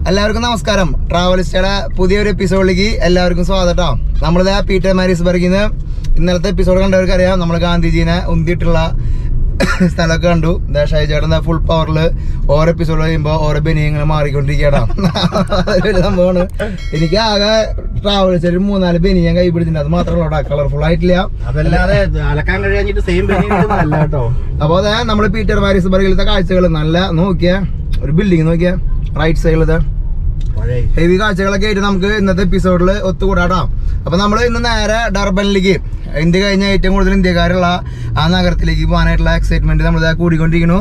എല്ലാവർക്കും നമസ്കാരം ട്രാവലിസ്റ്റയുടെ പുതിയൊരു എപ്പിസോഡിലേക്ക് എല്ലാവർക്കും സ്വാഗതം കേട്ടോ നമ്മളിത് പീറ്റർ മാരിസ്ബർഗിൽ നിന്ന് ഇന്നലത്തെ എപ്പിസോഡ് കണ്ടവർക്ക് അറിയാം നമ്മൾ ഗാന്ധിജീനെ ഉന്തിയിട്ടുള്ള സ്ഥലമൊക്കെ കണ്ടു എന്താ ഷൈജേട്ടൻ ഫുൾ പവറിൽ ഓരോ എപ്പിസോഡ് കഴിയുമ്പോൾ ഓരോ ബനിയങ്ങൾ മാറിക്കൊണ്ടിരിക്കട്ടോ അതൊരു സംഭവമാണ് എനിക്ക് ആകെ ട്രാവൽസിൽ മൂന്നാല് ബനിയൻ കൈ പിടിച്ചിട്ടുണ്ട് അത് മാത്രമല്ല കളർഫുൾ ആയിട്ടില്ല അതല്ലാതെ അലക്കാൻ കഴിയാഞ്ഞിട്ട് സെയിം അല്ല കേട്ടോ അപ്പൊ അതെ നമ്മള് പീറ്റർ മാരിസ്ബർഗിലത്തെ കാഴ്ചകൾ നല്ല നോക്കിയ ഒരു ബിൽഡിംഗ് നോക്കിയ റൈറ്റ് സൈഡിലത്തെ പഴയ ഹെവി കാഴ്ചകളൊക്കെ ആയിട്ട് നമുക്ക് ഇന്നത്തെ എപ്പിസോഡിൽ ഒത്തുകൂടാട്ടോ അപ്പൊ നമ്മൾ ഇന്ന് നേരെ ഡർബനിലേക്ക് ഇന്ത്യ കഴിഞ്ഞ ഏറ്റവും കൂടുതൽ ഇന്ത്യക്കാരുള്ള ആ നഗരത്തിലേക്ക് പോകാനായിട്ടുള്ള എക്സൈറ്റ്മെന്റ് നമ്മൾ കൂടിക്കൊണ്ടിരിക്കുന്നു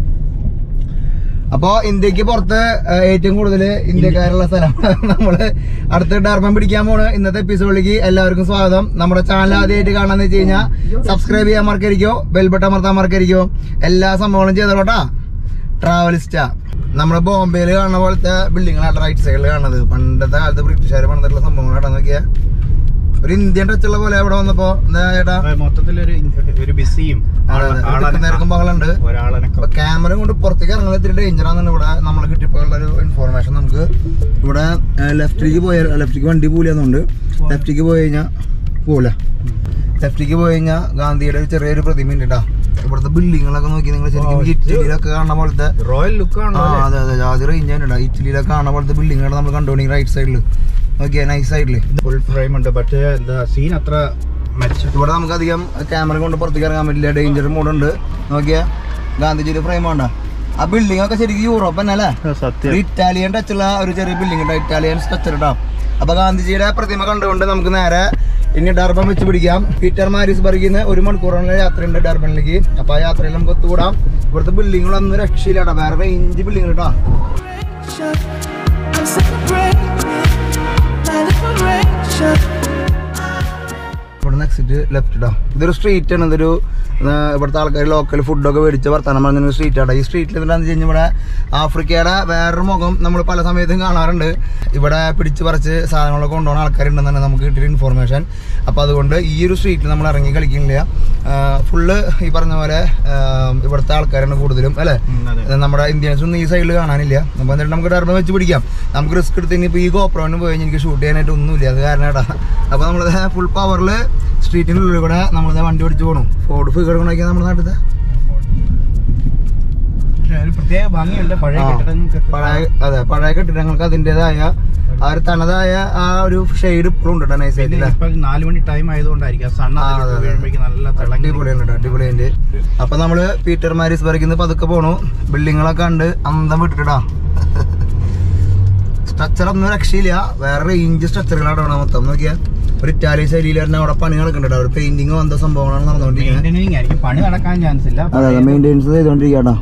അപ്പോ ഇന്ത്യക്ക് പുറത്ത് ഏഹ്, ഏറ്റവും കൂടുതൽ ഇന്ത്യക്കാരുള്ള സ്ഥലം നമ്മള് അടുത്ത് ഡർബൻ പിടിക്കാൻ പോണ് ഇന്നത്തെ എപ്പിസോഡിലേക്ക് എല്ലാവർക്കും സ്വാഗതം നമ്മുടെ ചാനൽ ആദ്യമായിട്ട് കാണാന്ന് വെച്ച് കഴിഞ്ഞാൽ സബ്സ്ക്രൈബ് ചെയ്യാൻ മറക്കരിക്കോ ബെൽബട്ടൺ അമർത്താൻ മറക്കരിക്കോ എല്ലാ സംഭവങ്ങളും ചെയ്തോട്ടാ ട്രാവലിസ്റ്റ നമ്മുടെ ബോംബെയിൽ കാണുന്ന പോലത്തെ ബിൽഡിങ്ങളാണ് റൈറ്റ് സൈഡിൽ കാണുന്നത് പണ്ടത്തെ കാലത്ത് ബ്രിട്ടീഷുകാർ പണിതിട്ടുള്ള സംഭവങ്ങളാണ് നോക്കിയാ ഒരു ഇന്ത്യൻ ടച്ചുള്ള പോലെ ഇവിടെ വന്നപ്പോ എന്താ ചേട്ടാ മൊത്തത്തിലൊരു ഒരു ബിസിയും അതെ, അതെ. ഒരു നേർക്കും പകലുണ്ട് അപ്പൊ ഒരാളനക്കം ക്യാമറ കൊണ്ട് പുറത്തേക്ക് ഇറങ്ങുന്നത് ഇത്തിരി ഡേഞ്ചർ ആണെന്ന് ഇവിടെ നമ്മൾ കിട്ടിയപ്പോഴുള്ള ഒരു ഇൻഫോർമേഷൻ നമുക്ക് ഇവിടെ ലെഫ്റ്റിലേക്ക് പോയ ലെഫ്റ്റിലേക്ക് വണ്ടി പോലെയാന്നുണ്ട് ലെഫ്റ്റിലേക്ക് പോയി കഴിഞ്ഞാൽ പോല ലെഫ്റ്റിലേക്ക് പോയി കഴിഞ്ഞാൽ ഗാന്ധിയുടെ ഒരു ചെറിയൊരു പ്രതിമ ഉണ്ട് കേട്ടോ ഇവിടുത്തെ ബിൽഡിങ്ങുകളൊക്കെ നോക്കി നിങ്ങൾ ശരിക്കും ഓ, ഇറ്റലിയിലൊക്കെ കാണുന്ന പോലത്തെ റോയൽ ലുക്ക് ആ ആണോ അതെ അതെ ജാതി റേഞ്ച് ഉണ്ട് ഇറ്റലിയിലൊക്കെ കാണുന്ന പോലത്തെ ബിൽഡിങ്ങാണ് നമ്മൾ കണ്ടുകൊണ്ടിരിക്കുന്നത് റൈറ്റ് സൈഡിൽ നോക്കിയാ നൈസ് സൈഡിൽ ഫുൾ ഫ്രെയിം ഉണ്ട് പക്ഷേ എന്താ സീൻ അത്ര മെച്ചം ഇവിടെ നമുക്ക് അധികം ക്യാമറ കൊണ്ട് പുറത്തേക്ക് ഇറങ്ങാൻ പറ്റില്ല ഡേഞ്ചർ മോഡുണ്ട് നോക്കിയാ ഗാന്ധിജിയുടെ ഫ്രെയിം വേണ്ട ആ ബിൽഡിംഗ് ഒക്കെ ശരിക്കും യൂറോപ്പ് തന്നെ അല്ലേ ഒരു സത്യം ഇറ്റാലിയൻ ടച്ചുള്ള ഒരു ചെറിയ ബിൽഡിംഗ് ഉണ്ട് ഇറ്റാലിയൻ സ്ട്രക്ചർ കേട്ടോ അപ്പൊ ഗാന്ധിജിയുടെ പ്രതിമ കണ്ടുകൊണ്ട് നമുക്ക് നേരെ ഇനി ഡർബൻ വെച്ച് പിടിക്കാം പീറ്റർ മാരിസ്ബർഗിൽ നിന്ന് ഒരു മണിക്കൂറുള്ള യാത്രയുണ്ട് ഡർബനിലേക്ക് അപ്പൊ ആ യാത്രയിൽ നമുക്ക് ഒത്തുകൂടാം ഇവിടുത്തെ ബിൽഡിങ്ങുകളൊന്നും രക്ഷയില്ല കേട്ടോ വേറെ റേഞ്ച് ബിൽഡിംഗ് കേട്ടോ I'm celebrating my liberation. ഇവിടെ നിന്ന് എക്സിറ്റ് ലെഫ്റ്റ് ഇടാം ഇതൊരു സ്ട്രീറ്റ് ആണ് ഇതൊരു ആ, ഇവിടുത്തെ ആൾക്കാർ ലോക്കൽ ഫുഡൊക്കെ മേടിച്ച് വർത്താനം പറഞ്ഞ സ്ട്രീറ്റ് ആടാ ഈ സ്ട്രീറ്റിൽ എന്താണെന്ന് വെച്ച് കഴിഞ്ഞാൽ ഇവിടെ ആഫ്രിക്കയുടെ വേറൊരു മുഖം നമ്മൾ പല സമയത്തും കാണാറുണ്ട് ഇവിടെ പിടിച്ച് പറിച്ച് സാധനങ്ങളൊക്കെ കൊണ്ടുപോകുന്ന ആൾക്കാരുണ്ടെന്നാണ് നമുക്ക് കിട്ടിയ ഇൻഫോർമേഷൻ അപ്പോൾ അതുകൊണ്ട് ഈ ഒരു സ്ട്രീറ്റിൽ നമ്മൾ ഇറങ്ങി കളിക്കുന്നില്ല ഫുള്ള് ഈ പറഞ്ഞ പോലെ ആ, ഇവിടുത്തെ ആൾക്കാരാണ് കൂടുതലും അല്ലേ അതെ നമ്മുടെ ഇന്ത്യൻസ് ഒന്നും ഈ സൈഡിൽ കാണാനില്ല അപ്പോൾ എന്നിട്ട് നമുക്ക് ഡർബൻ വെച്ച് പിടിക്കാം നമുക്ക് റിസ്ക് എടുത്ത് ഇനിയിപ്പോൾ ഈ ഗോപ്രോന് പോയി കഴിഞ്ഞാൽ എനിക്ക് ഷൂട്ട് ചെയ്യാനായിട്ട് ഒന്നുമില്ല അത് കാരണം കേട്ടാ അപ്പോൾ നമ്മൾ ഫുൾ പവറിൽ സ്ട്രീറ്റിനുള്ളിൽ കൂടെ നമ്മളിത് വണ്ടി ഓടിച്ച് പോകണം ഫോർഡ് ഫിഗർ നോക്കിയാൽ നമ്മുടെ നാട്ടിലത്തെ പക്ഷേ ഒരു പ്രത്യേക ഭംഗിയുണ്ട് പഴയ ആ, കെട്ടിടങ്ങൾക്കൊക്കെ പഴയ അതെ പഴയ കെട്ടിടങ്ങൾക്ക് അതിൻ്റെതായ ആ ഒരു തനതായ ആ ഒരു ഷെയ്ഡ് ഇപ്പോഴും ഉണ്ട് കേട്ടോ നൈസ് പിന്നെ ആയിട്ട് ഇപ്പൊ നാല് മണി ടൈം ആയതുകൊണ്ടായിരിക്കും സണ്ണ ആ, അതെ, അതെ. വീഴുമ്പോഴേക്കും നല്ല തിളങ്ങി അടിപൊളിയാണ് കേട്ടോ അടിപൊളിയുണ്ട് അപ്പൊ നമ്മള് പീറ്റർ മാരിസ്ബർഗിൽ നിന്ന് പതുക്കെ പോണു ബിൽഡിങ്ങളൊക്കെ ഉണ്ട് അന്തം വിട്ടിട്ടാ സ്ട്രക്ചർ ഒന്നും രക്ഷയില്ല വേറെ റേഞ്ച് സ്ട്രക്ചറുകളാണ് അവിടെ മൊത്തം നോക്കിയാ ഒരു ഇറ്റാലിയൻ ശൈലിയിൽ തന്നെ അവിടെ പണി നടക്കുന്നുണ്ട് ഒരു പെയിന്റിങ്ങോ എന്താ സംഭവങ്ങളാണ് നടന്നുകൊണ്ടിരിക്കുന്നത് മെയിൻ്റെനിങ് ആയിരിക്കും പണി നടക്കാൻ ചാൻസ് ഇല്ല അതെ അതെ മെയിൻ്റെനൻസ് ചെയ്തോണ്ടിരിക്കട്ടോ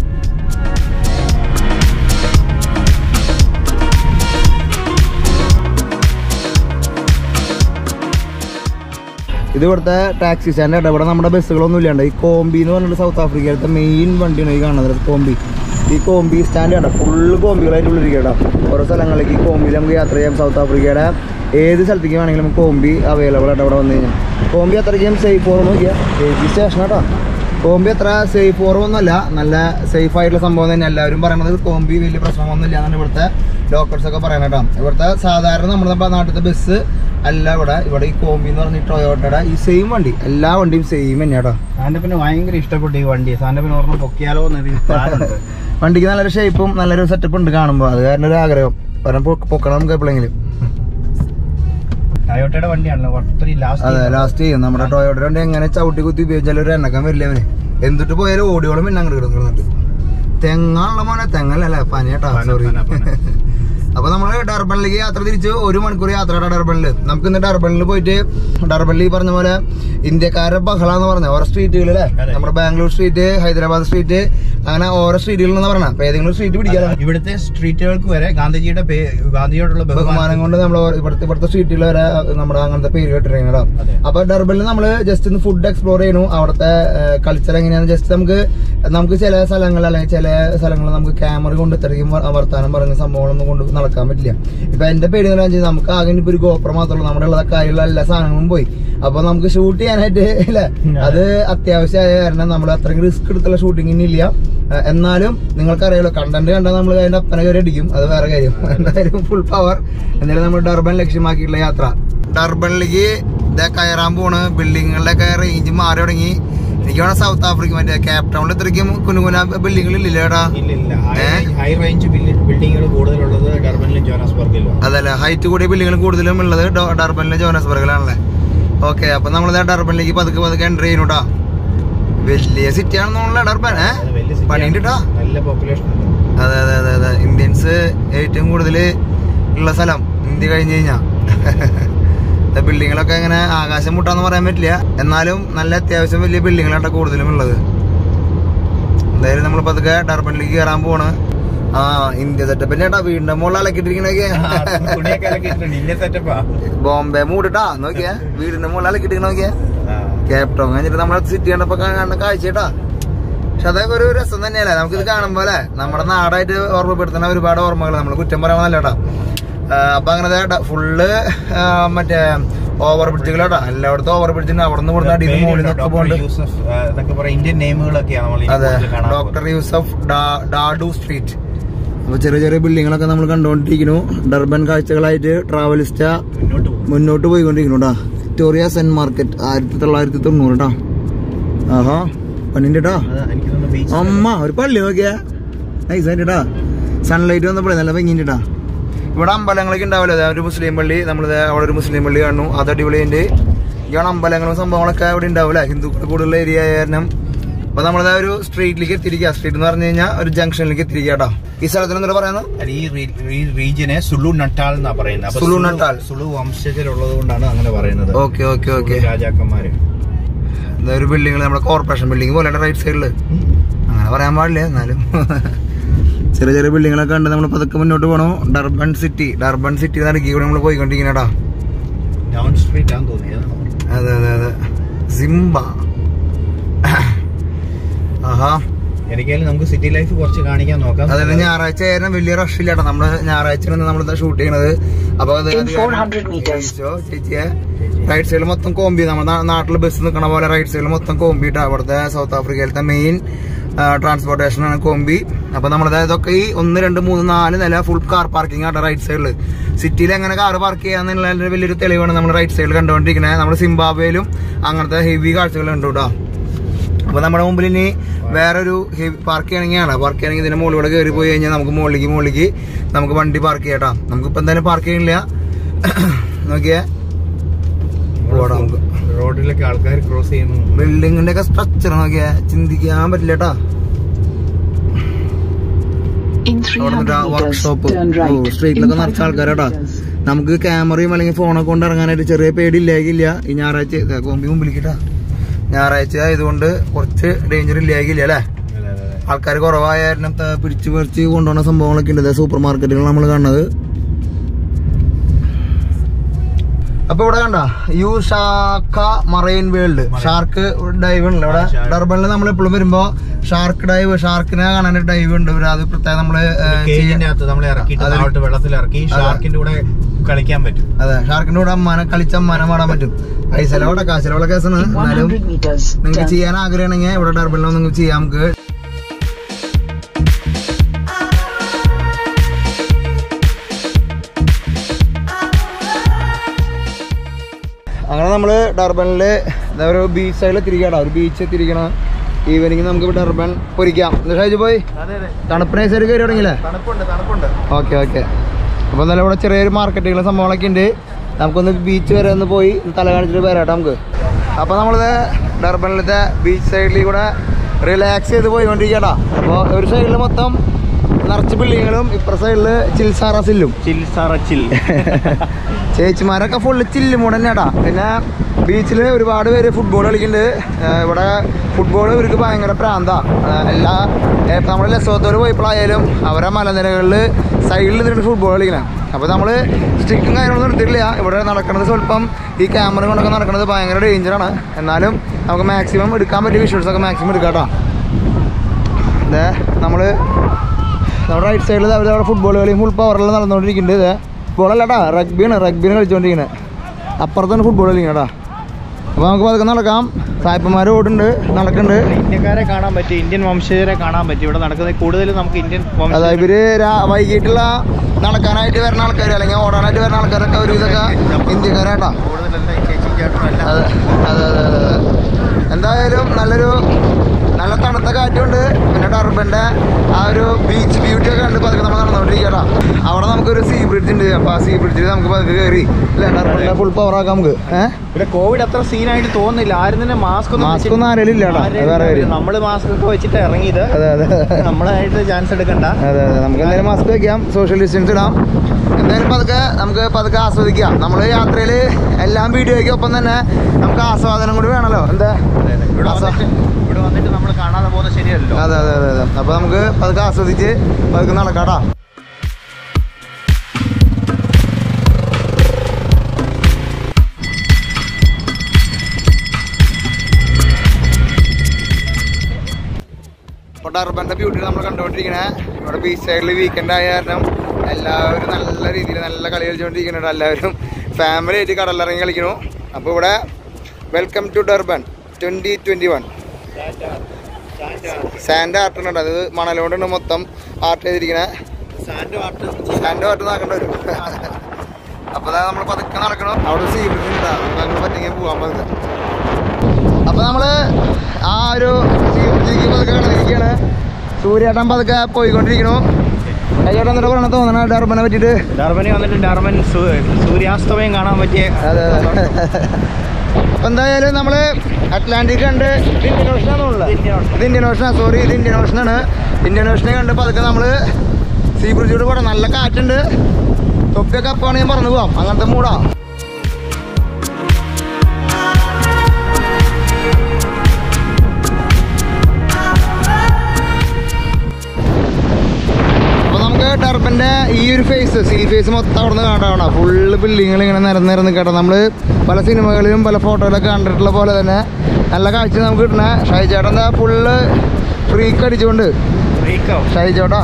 ഇത് ഇവിടുത്തെ ടാക്സി സ്റ്റാൻഡ് കേട്ടോ ഇവിടെ നമ്മുടെ ബസ്സുകളൊന്നും ഇല്ലാണ്ട് ഈ കോമ്പി എന്ന് പറഞ്ഞിട്ട് സൗത്ത് ആഫ്രിക്കയിലത്തെ മെയിൻ വണ്ടിയാണ് ഈ കാണുന്നത് കോമ്പി ഈ കോമ്പി സ്റ്റാൻഡ് കണ്ടോ ഫുള്ള് കോമ്പികളായിട്ട് ഉള്ളിരിക്കുക കേട്ടോ ഓരോ സ്ഥലങ്ങളിലേക്ക് ഈ കോമ്പിയിൽ നമുക്ക് യാത്ര ചെയ്യാം സൗത്ത് ആഫ്രിക്കയുടെ ഏത് സ്ഥലത്തേക്ക് വേണമെങ്കിലും നമുക്ക് കോമ്പി അവൈലബിൾ ആയിട്ട് അവിടെ വന്നു കഴിഞ്ഞാൽ കോമ്പി അത്രയ്ക്കും സേഫ് ഓർമ്മ നോക്കിയാൽ സേഫ്റ്റി സ്റ്റേഷൻ കേട്ടോ കോമ്പി അത്ര സേഫ് ഓർമ്മൊന്നുമല്ല നല്ല സേഫ് ആയിട്ടുള്ള സംഭവം തന്നെ എല്ലാവരും പറയണത് കോമ്പി വലിയ പ്രശ്നമൊന്നുമില്ല എന്നാണ് ഇവിടുത്തെ ഡോക്ടേഴ്സ് ഒക്കെ പറയണത് കേട്ടോ ഇവിടുത്തെ സാധാരണ നമ്മുടെ നാട്ടിലത്തെ ബസ് അല്ല ഇവിടെ ഇവിടെ ഈ കോമ്പി എന്ന് പറഞ്ഞ ടൊയോട്ടയുടെ ഈ സെയിം വണ്ടി എല്ലാ വണ്ടിയും സെയിം തന്നെയാ കേട്ടോ സാറിന്റെ പിന്നെ ഭയങ്കര ഇഷ്ടപ്പെട്ടു ഈ വണ്ടി സാറിന്റെ പിന്നെ ഓർമ്മ പൊക്കിയാലോ എന്നൊരു plan ഉണ്ട്. വണ്ടിക്ക് നല്ലൊരു ഷേപ്പും നല്ലൊരു സെറ്റപ്പ് ഉണ്ട് കാണുമ്പോൾ അത് കാരണം ഒരു ആഗ്രഹം ഒരെണ്ണം പൊ- പൊക്കണം നമുക്ക് എപ്പോഴെങ്കിലും ടയോട്ടയുടെ വണ്ടിയാണല്ലോ ഒത്തിരി അതെ ലാസ്റ്റ് ലാസ്റ്റ് ചെയ്യും നമ്മുടെ ടൊയോട്ടയുടെ വണ്ടി എങ്ങനെ ചവിട്ടി കുത്തി ഉപയോഗിച്ചാലും ഒരു എണ്ണക്കാൻ വരില്ല അവന് എന്തിട്ട് പോയാലും ഓടിയോളം പിന്നെ അങ്ങോട്ട് കിടക്കുന്നുണ്ട് തെങ്ങാണുള്ള മോനെ തെങ്ങല്ലേ പനിയേട്ടാ പന, സോറി പന, പന. അപ്പൊ നമ്മള് ഡർബണിലേക്ക് യാത്ര തിരിച്ച് ഒരു മണിക്കൂർ യാത്ര ഡർബണില് നമുക്ക് ഇന്ന് ഡർബണിൽ പോയിട്ട് ഡർബണിൽ ഈ പറഞ്ഞ പോലെ ഇന്ത്യക്കാരുടെ ബഹള എന്ന് പറഞ്ഞ ഓരോ സ്ട്രീറ്റുകൾ അല്ലേ അതെ. നമ്മുടെ ബാംഗ്ലൂർ സ്ട്രീറ്റ് ഹൈദരാബാദ് സ്ട്രീറ്റ് അങ്ങനെ ഓരോ സ്ട്രീറ്റുകൾ എന്ന് പറഞ്ഞ അപ്പൊ ഏതെങ്കിലും സ്ട്രീറ്റ് പിടിക്കാലോ ഇവിടുത്തെ സ്ട്രീറ്റുകൾക്ക് വരെ ഗാന്ധിജിയുടെ പേ- ഗാന്ധിജിയോടുള്ള ബഹുമാനം കൊണ്ട് നമ്മൾ ഇവിടുത്തെ ഇവിടുത്തെ സ്ട്രീറ്റുകൾ വരെ നമ്മുടെ അങ്ങനത്തെ പേര് കേട്ടിരിക്കണോ അതെ. അപ്പൊ ഡർബനിൽ നമ്മൾ ജസ്റ്റ് ഒന്ന് ഫുഡ് എക്സ്പ്ലോർ ചെയ്യണു അവിടുത്തെ കൾച്ചർ എങ്ങനെയാന്ന് ജസ്റ്റ് നമുക്ക് നമുക്ക് ചില സ്ഥലങ്ങൾ അല്ലെങ്കിൽ ചില സ്ഥലങ്ങൾ നമുക്ക് ക്യാമറ കൊണ്ട് ഇത്രയും വ- വർത്താനം പറയുന്ന സംഭവങ്ങളൊന്നും കൊണ്ട് നടക്കാൻ പറ്റില്ല ഇപ്പൊ എന്റെ പേര് എന്ന് വെച്ചാൽ നമുക്ക് ആകെ ഇപ്പൊ ഒരു ഗോപ്രം മാത്രമല്ല നമ്മുടെ ഉള്ള കയ്യിലുള്ള എല്ലാ സാധനങ്ങളും പോയി അപ്പൊ നമുക്ക് ഷൂട്ട് ചെയ്യാനായിട്ട് അല്ലേ അത് അത്യാവശ്യമായ കാരണം നമ്മൾ അത്രയും റിസ്ക് എടുത്തുള്ള ഷൂട്ടിംഗ് ഇല്ല ഏഹ് എന്നാലും നിങ്ങൾക്കറിയാലോ കണ്ടന്റ് കണ്ടാൽ നമ്മൾ അതിന്റെ അപ്പനെ കയറി അടിക്കും അത് വേറെ കാര്യം എന്തായാലും ഫുൾ പവർ എന്തായാലും നമ്മൾ ഡർബൻ ലക്ഷ്യമാക്കിയിട്ടുള്ള യാത്ര ഡർബനിലേക്ക് ഇതേ കയറാൻ പോണ് ബിൽഡിങ്ങുകളുടെ ഒക്കെ റേഞ്ച് മാറി തുടങ്ങി എനിക്ക് വേണം സൗത്ത് ആഫ്രിക്ക മറ്റേ ക്യാപ് ടൗണിൽ ഇത്രയ്ക്കും കുനുകുന ബിൽഡിങ്ങുകളില്ല ഏടാ ഇല്ല ഇല്ല ഏ? ഹൈ റേഞ്ച് ബിൽഡിങ്ങുകൾ കൂടുതലുള്ളത് ഡർബനിലും ജോനാസ്ബർഗിലും അതല്ല ഹൈറ്റ് കൂടിയ ബിൽഡിങ്ങൾ കൂടുതലും ഉള്ളത് ഡോ- ഡർബനിലെ ജോനസ്ബർഗിലാണല്ലേ ഓക്കെ അപ്പൊ നമ്മളിത് ഡർബനിലേക്ക് പതുക്കെ പതുക്കെ എൻട്രി ചെയ്യുന്നു കേട്ടോ വലിയ സിറ്റി ആണെന്നുള്ള ഡർബൻ ഏഹ് വലിയ city ആണ്. പണിയുണ്ട് ട്ടോ. നല്ല പോപ്പുലേഷൻ ഉണ്ട് അതെ അതെ അതെ അതെ ഇന്ത്യൻസ് ഏറ്റവും കൂടുതൽ ഉള്ള സ്ഥലം ഇന്ത്യ കഴിഞ്ഞ് കഴിഞ്ഞാ ബിൽഡിങ്ങുകളൊക്കെ ഇങ്ങനെ ആകാശം മുട്ടാന്ന് പറയാൻ പറ്റില്ല എന്നാലും നല്ല അത്യാവശ്യം വലിയ ബിൽഡിങ്ങുകളാണ് കൂടുതലും ഉള്ളത് എന്തായാലും നമ്മൾ പതുക്കെ ഡർബനിലേക്ക് കയറാൻ പോണ് ആ ഇന്ത്യ സെറ്റപ്പ് ചേട്ടാ വീടിന്റെ മുകളിൽ അലക്കിട്ടിരിക്കണൊക്കെ തുണിയൊക്കെ ഇറക്കിയിട്ടുണ്ട് ഇന്ത്യ സെറ്റപ്പാ ബോംബെ മൂടിട്ടാ നോക്കിയാ വീടിന്റെ മുകളിൽ അലക്കിട്ടിരിക്കണ നോക്കിയാ ക്യാപ് ടൗൺ കഴിഞ്ഞിട്ട് നമ്മളെ സിറ്റി കണ്ടപ്പോ കാണുന്ന കാഴ്ചട്ടാ പക്ഷെ അതൊക്കെ ഒരു രസം തന്നെയല്ലേ നമുക്കിത് കാണുമ്പോ അല്ലേ നമ്മുടെ നാടായിട്ട് ഓർമ്മപ്പെടുത്തുന്ന ഒരുപാട് ഓർമ്മകൾ നമ്മൾ കുറ്റം പറയാമല്ലേട്ടാ അപ്പൊ അങ്ങനെ ഫുള്ള് മറ്റേ ഓവർ ബ്രിഡ്ജുകളാട്ടാ എല്ലായിടത്തും ഓവർ ബ്രിഡ്ജിന് അവിടെ നിന്ന് ഇവിടുന്ന് അടിയിൽ മുകളിൽ നിന്നൊക്കെ പോകണ്ട് യൂസഫ് ആ, ഇതൊക്കെ പറയാം ഇന്ത്യൻ നെയിമുകളൊക്കെയാണ് നമ്മൾ അതെ ഡോക്ടർ യൂസഫ് ഡാ- ഡാഡു സ്ട്രീറ്റ് അപ്പൊ ചെറിയ ചെറിയ ബിൽഡിങ്ങുകളൊക്കെ നമ്മൾ കണ്ടുകൊണ്ടിരിക്കുന്നു ഡർബൻ കാഴ്ചകളായിട്ട് ട്രാവലിസ്റ്റ മുന്നോട്ട് പോകും മുന്നോട്ട് പോയിക്കൊണ്ടിരിക്കുന്നു കേട്ടോ വിക്ടോറിയ സെന്റ് മാർക്കറ്റ് ആയിരത്തി തൊള്ളായിരത്തി തൊണ്ണൂറ് കേട്ടോ ആഹാ പണിന്റെ കേട്ടോ അത് എനിക്ക് തോന്നുന്നു ബീച്ച് അമ്മ ഒരു പള്ളി നോക്കിയാ നൈസ് ആയിട്ട് കേട്ടാ സൺലൈറ്റ് വന്നപ്പോഴേ നല്ല ഭംഗിയുണ്ട് കേട്ടാ ഇവിടെ അമ്പലങ്ങളൊക്കെ ഉണ്ടാവില്ല അതായത് ഒരു മുസ്ലിം പള്ളി നമ്മൾ അവിടെ ഒരു മുസ്ലിം പള്ളി കാണുന്നു അത് അടിപൊളിയുണ്ട് ഇതാണ് അമ്പലങ്ങളും സംഭവങ്ങളൊക്കെ അവിടെ ഉണ്ടാവില്ല ഹിന്ദുക്കൾ കൂടുതലുള്ള ഏരിയ ആയ കാരണം അപ്പൊ നമ്മളത് ഒരു സ്ട്രീറ്റിലേക്ക് എത്തിയിരിക്കുക സ്ട്രീറ്റ് എന്ന് പറഞ്ഞു കഴിഞ്ഞാൽ ഒരു ജംഗ്ഷനിലേക്ക് എത്തിയിരിക്കുക കേട്ടോ ഈ സ്ഥലത്തിന് എന്താ പറയുന്നത് അത് ഈ റീ- ഈ റീജിയനെ സുലു നട്ടാൽ എന്നാ പറയുന്നത് അപ്പൊ സുലു നട്ടാൽ. സുലു വംശജരുള്ളത് കൊണ്ടാണ് അങ്ങനെ പറയുന്നത് ഓക്കെ ഓക്കെ ഓക്കെ സുലു രാജാക്കന്മാര് ഒരു ബിൽഡിംഗ് നമ്മുടെ കോർപ്പറേഷൻ ബിൽഡിംഗ് പോലെ റൈറ്റ് സൈഡില് അങ്ങനെ പറയാൻ പാടില്ല എന്നാലും ചെറിയ ചെറിയ ബിൽഡിങ്ങുകളൊക്കെ ഉണ്ട് നമ്മൾ പതുക്കെ മുന്നോട്ട് പോകണു ഡർബൺ സിറ്റി ഡർബൺ സിറ്റി നടക്കി ഇവിടെ നമ്മൾ പോയിക്കൊണ്ടിരിക്കണേടാ ഡൗൺ സ്ട്രീറ്റ് ആണെന്ന് തോന്നിയത് അതെ അതെ അതെ സിംബ ആഹാ എനിക്കായാലും നമുക്ക് സിറ്റി ലൈഫ് കുറച്ച് കാണിക്കാൻ നോക്കാം അതായത് ഞായറാഴ്ച ആയിരുന്നു വലിയ റഷ് ഇല്ലാട്ടോ നമ്മള് ഞായറാഴ്ച നമ്മൾ ഷൂട്ട് ചെയ്യണത് അപ്പൊ അത് In അത് 400 meters. ചോദിച്ചോ, ചേച്ചിയെ റൈറ്റ് സൈഡിൽ മൊത്തം കോമ്പി നമ്മുടെ നാട്ടിൽ ബസ് നിൽക്കണ പോലെ റൈറ്റ് സൈഡിൽ മൊത്തം കോമ്പി ഇട്ടാ അവിടുത്തെ സൗത്ത് ആഫ്രിക്കയിലത്തെ മെയിൻ ട്രാൻസ്പോർട്ടേഷൻ ആണ് കോമ്പി അപ്പൊ നമ്മുടെ ഇതൊക്കെ ഈ ഒന്ന് രണ്ട് മൂന്ന് നാല് നില ഫുൾ കാർ പാർക്കിംഗ് ആണ് റൈറ്റ് സൈഡിൽ സിറ്റിയിൽ എങ്ങനെ കാർ പാർക്ക് ചെയ്യാന്നുള്ള വലിയൊരു തെളിവാണ് നമ്മൾ റൈറ്റ് സൈഡിൽ കണ്ടുകൊണ്ടിരിക്കുന്നത് നമ്മുടെ സിംബാബ്വേയിലും അങ്ങനത്തെ ഹെവി കാഴ്ചകൾ ഉണ്ട് കേട്ടോ അപ്പൊ നമ്മുടെ മുമ്പിൽ ഇനി വേറൊരു പാർക്ക് ചെയ്യണമെങ്കിലാണ് പാർക്ക് ചെയ്യണമെങ്കിൽ ഇതിന്റെ മുകളിലൂടെ കയറി പോയി കഴിഞ്ഞാൽ നമുക്ക് മുകളിലേക്ക് മുകളിലേക്ക് നമുക്ക് വണ്ടി പാർക്ക് ചെയ്യട്ടാ നമുക്ക് ഇപ്പൊ എന്തായാലും പാർക്ക് ചെയ്യണില്ല നോക്കിയേ പോടാം നമുക്ക് റോഡിലൊക്കെ ആൾക്കാർ ക്രോസ് ചെയ്യുന്നു ബിൽഡിങ്ങിന്റെ ഒക്കെ സ്ട്രക്ചർ നോക്കിയാ ചിന്തിക്കാൻ പറ്റില്ല കേട്ടാ In അവിടെ 300 meters, വർക്ക്ഷോപ്പ് turn right. സ്ട്രീറ്റിലൊക്കെ In നിറച്ച 500 ആൾക്കാരാട്ടാ meters. നമുക്ക് ക്യാമറയും അല്ലെങ്കിൽ ഫോണൊക്കെ കൊണ്ട് ഇറങ്ങാനായിട്ട് ചെറിയ പേടി ഇല്ലാകില്ല ഈ ഞായറാഴ്ച ദേ കോമ്പി മുമ്പിലേക്കിട്ടാ ഞായറാഴ്ച ആയതുകൊണ്ട് കുറച്ച് ഡേഞ്ചർ ഇല്ലാകില്ല അല്ലേ ആൾക്കാർ കുറവായ കാരണം ത- പിടിച്ച് പറിച്ച് കൊണ്ടുപോകുന്ന സംഭവങ്ങളൊക്കെ ഉണ്ട് സൂപ്പർ മാർക്കറ്റുകൾ നമ്മൾ കാണുന്നത് അപ്പൊ ഇവിടെ കണ്ട uShaka marine world shark dive ഉണ്ട് ഇവിടെ shark. ഡർബണിൽ നമ്മൾ എപ്പോഴും വരുമ്പോ ഷാർക്ക് ഡൈവ് ഷാർക്കിനെ കാണാൻ ഡൈവ് ഉണ്ട് ഇവര് അത് പ്രത്യേകം നമ്മള് ഏ, കേജിന്റെ ചെയ്യാൻ- അകത്ത് നമ്മളെ ഇറക്കിയിട്ട് അതെ. താഴോട്ട് വെള്ളത്തിൽ ഇറക്കി അതെ. ഷാർക്കിന്റെ കൂടെ കളിക്കാൻ പറ്റും അതെ ഷാർക്കിന്റെ കൂടെ അമ്മാനെ കളിച്ച അമ്മാനെ പാടാൻ പറ്റും പൈസ ചെലവിടെ കാശ് ചെലവുള്ള കേസാണ് In എന്നാലും 100 meters, നിങ്ങൾക്ക് turn ചെയ്യാൻ ആഗ്രഹമാണെങ്കിൽ ഇവിടെ ഡർബണിൽ നിങ്ങൾക്ക് ചെയ്യാം നമുക്ക് അങ്ങനെ നമ്മള് ഡർബനില് ഇതാ ഒരു ബീച്ച് സൈഡിൽ തിരികണം ഒരു ബീച്ച് തിരിക്കണം ഈവനിങ് നമുക്ക് ഇവിടെ ഡർബൻ പൊരിക്കാം എന്താ ഷാജി പോയി തണുപ്പിനെ സൈഡ് കയറി തുടങ്ങിയില്ലേ തണുപ്പുണ്ട് തണുപ്പുണ്ട് ഓക്കെ ഓക്കെ അപ്പോൾ എന്നാലും ഇവിടെ ചെറിയൊരു മാർക്കറ്റുകളും സംഭവങ്ങളൊക്കെ ഉണ്ട് നമുക്കൊന്ന് ബീച്ച് വരെ ഒന്ന് പോയി തല കാണിച്ചിട്ട് വരാട്ടോ നമുക്ക് അപ്പോൾ നമ്മളിത് ഡർബനിലത്തെ ബീച്ച് സൈഡിൽ കൂടെ റിലാക്സ് ചെയ്ത് പോയിക്കൊണ്ടിരിക്കട്ടാ അപ്പോൾ ഒരു സൈഡിൽ മൊത്തം നിറച്ച് ബിൽഡിങ്ങുകളും ഇപ്പുറ സൈഡിൽ ചിൽസാറ സില്ലും ചേച്ചിമാരൊക്കെ ഫുള്ള് ചില്ല് മൂട് തന്നെയാടാ പിന്നെ ബീച്ചിൽ ഒരുപാട് പേര് ഫുട്ബോൾ കളിക്കുന്നുണ്ട് ഏഹ് ഇവിടെ ഫുട്ബോൾ ഇവർക്ക് ഭയങ്കര പ്രാന്താ ഏഹ് എല്ലാ ഇപ്പം നമ്മൾ ലസോത്തോട് പോയപ്പോഴായാലും അവരെ മലനിരകളിൽ സൈഡിൽ നിന്നിട്ട് ഫുട്ബോൾ കളിക്കണം അപ്പോൾ നമ്മൾ സ്റ്റിക്കും കാര്യങ്ങളൊന്നും എടുത്തിട്ടില്ല ഇവിടെ നടക്കുന്നത് സ്വല്പം ഈ ക്യാമറ കൊണ്ടൊക്കെ നടക്കുന്നത് ഭയങ്കര ഡേഞ്ചറാണ് എന്നാലും നമുക്ക് മാക്സിമം എടുക്കാൻ പറ്റിയ വിഷ്വൽസ് ഒക്കെ മാക്സിമം എടുക്കാം കേട്ടോ ഇതേ നമ്മൾ നമ്മുടെ റൈറ്റ് സൈഡിൽ അവിടെ ഫുട്ബോൾ കളിയും ഫുൾ പവറിൽ നടന്നുകൊണ്ടിരിക്കുന്നുണ്ട് ഇതേ ഫുട്ബോൾ അല്ലാട്ടാ റഗ്ബിയാണ് റഗ്ബിയാണ് കളിച്ചുകൊണ്ടിരിക്കുന്നത് അപ്പുറത്താണ് ഫുട്ബോൾ കളിക്കണടാ അപ്പോൾ നമുക്ക് പതുക്കെ നടക്കാം സായിപ്പന്മാർ ഓടുണ്ട് നടക്കുന്നുണ്ട് ഇന്ത്യക്കാരെ കാണാൻ പറ്റി ഇന്ത്യൻ വംശജരെ കാണാൻ പറ്റി ഇവിടെ നടക്കുന്നത് കൂടുതലും നമുക്ക് ഇന്ത്യൻ അതായത് വംശജർ ഇവര് രാ- വൈകിട്ടുള്ള നടക്കാനായിട്ട് വരുന്ന ആൾക്കാർ അല്ലെങ്കിൽ ഓടാനായിട്ട് വരുന്ന ആൾക്കാരൊക്കെ ഒരു ഇതൊക്കെ ഇന്ത്യക്കാരാട്ടാ കൂടുതലെല്ലാം ഈ ചേച്ചി ചേട്ടനും എല്ലാം അതെ അതെ അതെ അതെ അതെ. എന്തായാലും നല്ലൊരു നല്ല തണുത്ത കാറ്റുണ്ട് പിന്നെ ടർബൻ്റെ ആ ഒരു ബീച്ച് ബ്യൂട്ടി ഒക്കെ ഉണ്ട് പതുക്കെ നമ്മൾ നടന്നുകൊണ്ടിരിക്കട്ടാ അവിടെ നമുക്കൊരു സീ ബ്രിഡ്ജ് ഉണ്ട് അപ്പോൾ ആ സീ ബ്രിഡ്ജിൽ നമുക്ക് പതുക്കെ കയറി അല്ലേ ടർബൻ്റെ ഫുൾ പവർ ആക്കാം നമുക്ക് ഏഹ് ഇവിടെ കോവിഡ് അത്ര സീനായിട്ട് തോന്നുന്നില്ല ആരും തന്നെ മാസ്ക് മാസ്ക് ഒന്നും ആരെങ്കിലും ഇല്ലാടാ അത് വേറെ കാര്യം നമ്മള് മാസ്ക് ഒക്കെ വെച്ചിട്ട് ഇറങ്ങിയത് അതെ അതെ നമ്മളായിട്ട് ചാൻസ് എടുക്കണ്ട അതെ അതെ നമുക്ക് എന്തായാലും മാസ്ക് വയ്ക്കാം സോഷ്യൽ ഡിസ്റ്റൻസ് ഇടാം എന്തായാലും പതുക്കെ നമുക്ക് പതുക്കെ ആസ്വദിക്കാം നമ്മൾ യാത്രയിൽ എല്ലാം വീഡിയോയ്ക്ക് ഒപ്പം തന്നെ നമുക്ക് ആസ്വാദനം കൂടി വേണമല്ലോ എന്താ ഇവിടെ ആസ്വാ- വന്നിട്ട് ഇവിടെ വന്നിട്ട് നമ്മൾ കാണാതെ പോകുന്നത് ശരിയല്ലോ അതെ അതെ അതെ അതെ അപ്പോൾ നമുക്ക് പതുക്കെ ആസ്വദിച്ച് പതുക്കെ നടക്കാട്ടാ ഇപ്പോൾ ഡർബൻ്റെ ബ്യൂട്ടി നമ്മൾ കണ്ടുകൊണ്ടിരിക്കണേ ഇവിടെ ബീച്ച് സൈഡിൽ വീക്കെൻഡ് ആയ കാരണം എല്ലാവരും നല്ല രീതിയിൽ നല്ല കളി കളിച്ചുകൊണ്ടിരിക്കുന്നുണ്ട് എല്ലാവരും ഫാമിലി ആയിട്ട് കടലിറങ്ങി കളിക്കുന്നു അപ്പോൾ ഇവിടെ welcome to Durban twenty twenty one sand art ഉണ്ട് അത് മണലോണ്ടാണ് മൊത്തം ആർട്ട് ചെയ്തിരിക്കണേ സാൻഡ് വാട്ടർ സാൻഡ് ആർട്ട് നോക്കേണ്ടി വരും അപ്പോൾ അതാ നമ്മൾ പതുക്കെ നടക്കണം അവിടെ സീ ബ്രിഡ്ജ് നമുക്ക് അങ്ങനെ പറ്റുമെങ്കിൽ പോകാൻ പതുക്കെ അപ്പോൾ നമ്മൾ ആ ഒരു സീ ബ്രിഡ്ജിലേക്ക് പതുക്കെ കടന്നിരിക്കുകയാണ് സൂര്യേട്ടൻ പതുക്കെ പോയിക്കൊണ്ടിരിക്കണു കയ്യോട്ടം എന്നിട്ട് പറയണ തോന്നണ ഡർബനെ പറ്റിയിട്ട് ഡർബനി വന്നിട്ട് ഡർബൻ സൂ- സൂര്യാസ്തമയം കാണാൻ പറ്റിയ അതെ അതെ അപ്പൊ എന്തായാലും നമ്മള് അറ്റ്ലാന്റിക് കണ്ട് ഇത് ഇന്ത്യൻ ഓഷനാണുള്ളത് ഇത് ഇന്ത്യൻ ഓഷനാണ് സോറി ഇത് ഇന്ത്യൻ ഓഷനാണ് ഇന്ത്യൻ ഓഷനെ കണ്ട് പതുക്കെ നമ്മള് സീ ബ്രിഡ്ജിലൂടെ പോകണം നല്ല കാറ്റുണ്ട് തൊപ്പിയൊക്കെ അപ്പാണെങ്കിൽ പറന്നു പോവാം അങ്ങനത്തെ മൂടാ അപ്പൊ നമുക്ക് ടർബന്റെ ഈ ഒരു ഫേസ് സീ ഫേസ് മൊത്തം അവിടെ നിന്ന് കാണാം ഫുള്ള് ബിൽഡിങ്ങൾ ഇങ്ങനെ നിരന്ന് നിരന്ന് കേട്ടോ നമ്മൾ പല സിനിമകളിലും പല ഫോട്ടോയിലൊക്കെ കണ്ടിട്ടുള്ള പോലെ തന്നെ നല്ല കാഴ്ച നമുക്ക് കിട്ടണ ഷൈജേട്ടൻ എന്താ ഫുള്ള് ഫ്രീക്ക് അടിച്ചുകൊണ്ട് റീക്കോ ഷൈജോട്ടാ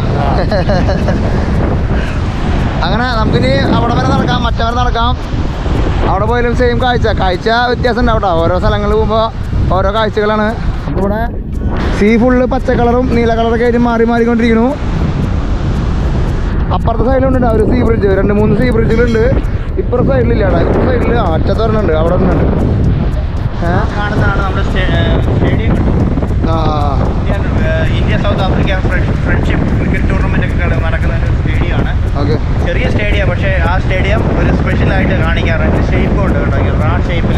അങ്ങനെ നമുക്കിനി അവിടെ വരെ നടക്കാം മറ്റേ വരെ നടക്കാം അവിടെ പോയാലും സെയിം കാഴ്ച കാഴ്ച വ്യത്യാസം ഉണ്ടാവും കേട്ടോ ഓരോ സ്ഥലങ്ങളിൽ പോകുമ്പോൾ ഓരോ കാഴ്ചകളാണ് അപ്പോൾ ഇവിടെ സീ ഫുള്ള് പച്ച കളറും നീല കളറൊക്കെ ആയിട്ട് മാറി മാറിക്കൊണ്ടിരിക്കുന്നു അപ്പുറത്തെ സൈഡിലുണ്ട് ഒരു സീ ബ്രിഡ്ജ് രണ്ട് മൂന്ന് സീ ബ്രിഡ്ജുകളുണ്ട് ഇപ്പുറത്തെ സൈഡിലില്ല അവിടെ ഇപ്പുറത്തെ സൈഡിൽ ആ അറ്റത്തൊരെണ്ണുണ്ട് അവിടെ ഒന്നുണ്ട് ഏഹ് കാണുന്നതാണ് നമ്മുടെ സ്റ്റേഡിയം ആ Indian uh, India South Africa friendship cricket tournament ഒക്കെ നട- നടക്കുന്ന ഒരു സ്റ്റേഡിയമാണ് ഓക്കെ ചെറിയ സ്റ്റേഡിയം പക്ഷേ ആ സ്റ്റേഡിയം ഒരു സ്പെഷ്യൽ ആയിട്ട് കാണിക്കാറുണ്ട് ഷേപ്പ് ഉണ്ട് കേട്ടോ റാ ഷേപ്പിൽ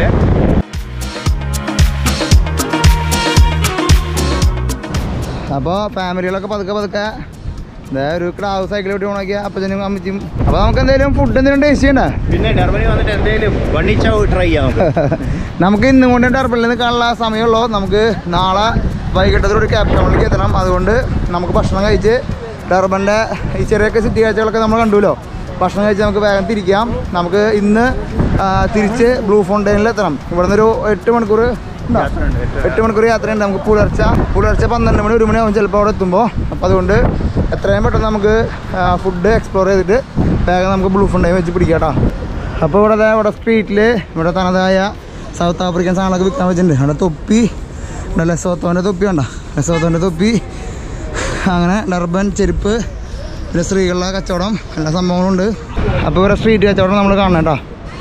അപ്പോൾ ഫാമിലികളൊക്കെ പതുക്കെ പതുക്കെ ഇതേ ഒരു ക്രാവ് സൈക്കിൾ വിട്ട് പോകണമൊക്കെ അപ്പച്ചനും അമ്മച്ചും അപ്പോൾ നമുക്ക് എന്തെങ്കിലും ഫുഡ് എന്തെങ്കിലും ടേസ്റ്റ് ചെയ്യണ്ടേ പിന്നെ ഡർബനി വന്നിട്ട് എന്തെങ്കിലും വണ്ണിച്ചാവ് ട്രൈ ചെയ്യാം നമുക്ക്. നമുക്ക് ഇന്നും കൊണ്ട് ടർബലിൽ നിൽക്കാനുള്ള സമയമുള്ളൂ നമുക്ക് നാളെ വൈകിട്ടത്തോട് ക്യാപ് ടൗണിലേക്ക് എത്തണം അതുകൊണ്ട് നമുക്ക് ഭക്ഷണം കഴിച്ച് ടർബൻ്റെ ഈ ചെറിയൊക്കെ സിറ്റി കാഴ്ചകളൊക്കെ നമ്മൾ കണ്ടുല്ലോ ഭക്ഷണം കഴിച്ച് നമുക്ക് വേഗം തിരിക്കാം നമുക്ക് ഇന്ന് ആ, തിരിച്ച് ബ്ലൂ ഫൗണ്ടൈനിൽ എത്തണം ഇവിടെ നിന്നൊരു എട്ട് മണിക്കൂർ ഉണ്ടോ? യാത്രയുണ്ട്. എട്ട് എട്ട് മണിക്കൂർ യാത്രയുണ്ട് നമുക്ക് പുലർച്ച പുലർച്ചെ പന്ത്രണ്ട് മണി ഒരു മണിയാവും ചിലപ്പോൾ അവിടെ എത്തുമ്പോൾ അപ്പോൾ അതുകൊണ്ട് എത്രയും പെട്ടെന്ന് നമുക്ക് ഫുഡ് എക്സ്പ്ലോർ ചെയ്തിട്ട് വേഗം നമുക്ക് ബ്ലൂ ഫൗണ്ടൈൻ വെച്ച് പിടിക്കാം കേട്ടോ അപ്പോൾ ഇവിടെ ദേ ഇവിടെ സ്ട്രീറ്റിൽ ഇവിടെ തനതായ സൗത്ത് ആഫ്രിക്കൻ സാധനങ്ങളൊക്കെ വിൽക്കാൻ വെച്ചിട്ടുണ്ട് അവിടെ തൊപ്പി ഇവിടെ ലെസോത്തോൻ്റെ തൊപ്പി ഉണ്ടോ ലെസോത്തോൻ്റെ തൊപ്പി അങ്ങനെ ഡർബൻ ചെരുപ്പ് പിന്നെ സ്ത്രീകളുടെ കച്ചവടം എല്ലാ സംഭവങ്ങളും ഉണ്ട് അപ്പോൾ ഇവിടെ സ്ട്രീറ്റ് കച്ചവടം നമ്മൾ കാണണം കേട്ടോ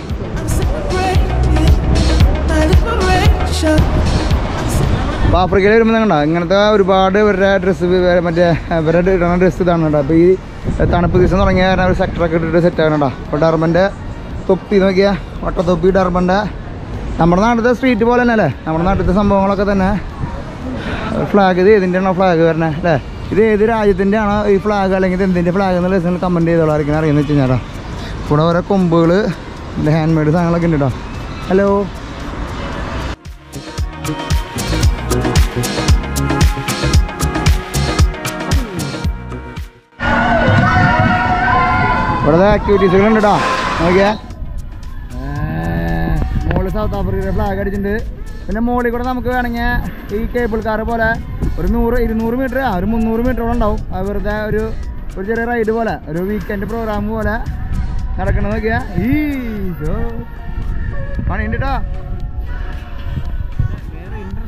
I'm celebrating my liberation. അപ്പോൾ ആഫ്രിക്കയിൽ വരുമ്പോൾ കണ്ടോ ഇങ്ങനത്തെ ഒരുപാട് ഇവരുടെ ഡ്രസ്സ് മറ്റേ ഇവരുടെ ഇടുന്ന ഡ്രസ്സ് ഇതാണ് കേട്ടോ അപ്പോൾ ഈ തണുപ്പ് ദിവസം തുടങ്ങിയ കാരണം ഒരു സെക്ടറൊക്കെ ഇട്ടിട്ട് സെറ്റ് ആകണം കേട്ടോ അപ്പോൾ ഡർബൻ്റെ തൊപ്പി നോക്കിയാൽ വട്ടത്തൊപ്പി ഡർബൻ്റെ നമ്മുടെ നാട്ടിലത്തെ സ്ട്രീറ്റ് പോലെ തന്നെ അല്ലേ നമ്മുടെ നാട്ടിലത്തെ സംഭവങ്ങളൊക്കെ തന്നെ ഫ്ലാഗ് ഇത് ഏതിൻ്റെയാണോ ഫ്ലാഗ് വരണേ അല്ലേ ഇത് ഏത് രാജ്യത്തിൻ്റെ ആണോ ഈ ഫ്ലാഗ് അല്ലെങ്കിൽ ഇത് എന്തിൻ്റെ ഫ്ലാഗ് എന്നുള്ള നിങ്ങൾ കമൻറ്റ് ചെയ്തോളാം ആയിരിക്കും അറിയുന്നത് വെച്ച് കഴിഞ്ഞാൽ ഇവിടെ ഓരോ കൊമ്പുകൾ ഹാൻഡ് മെയ്ഡ് സാധനങ്ങളൊക്കെ ഉണ്ട് കേട്ടോ ഹലോ ഇവിടുത്തെ ആക്ടിവിറ്റീസുകൾ ഉണ്ട് കേട്ടോ നോക്കിയേ മോള് സൗത്ത് ആഫ്രിക്കയുടെ ഫ്ലാഗ് അടിച്ചിട്ടുണ്ട് പിന്നെ മോളിൽ കൂടെ നമുക്ക് വേണമെങ്കിൽ ഈ കേബിൾ കാർ പോലെ ഒരു നൂറ് ഇരുന്നൂറ് മീറ്റർ ആ ഒരു മുന്നൂറ് മീറ്ററോളം ഉണ്ടാവും അത് വെറുതെ ഒരു ഒരു ചെറിയ റൈഡ് പോലെ ഒരു വീക്കെൻഡ് പ്രോഗ്രാം പോലെ നടക്കണത് നോക്കിയാ ഈ പണിയുണ്ട് കേട്ടോ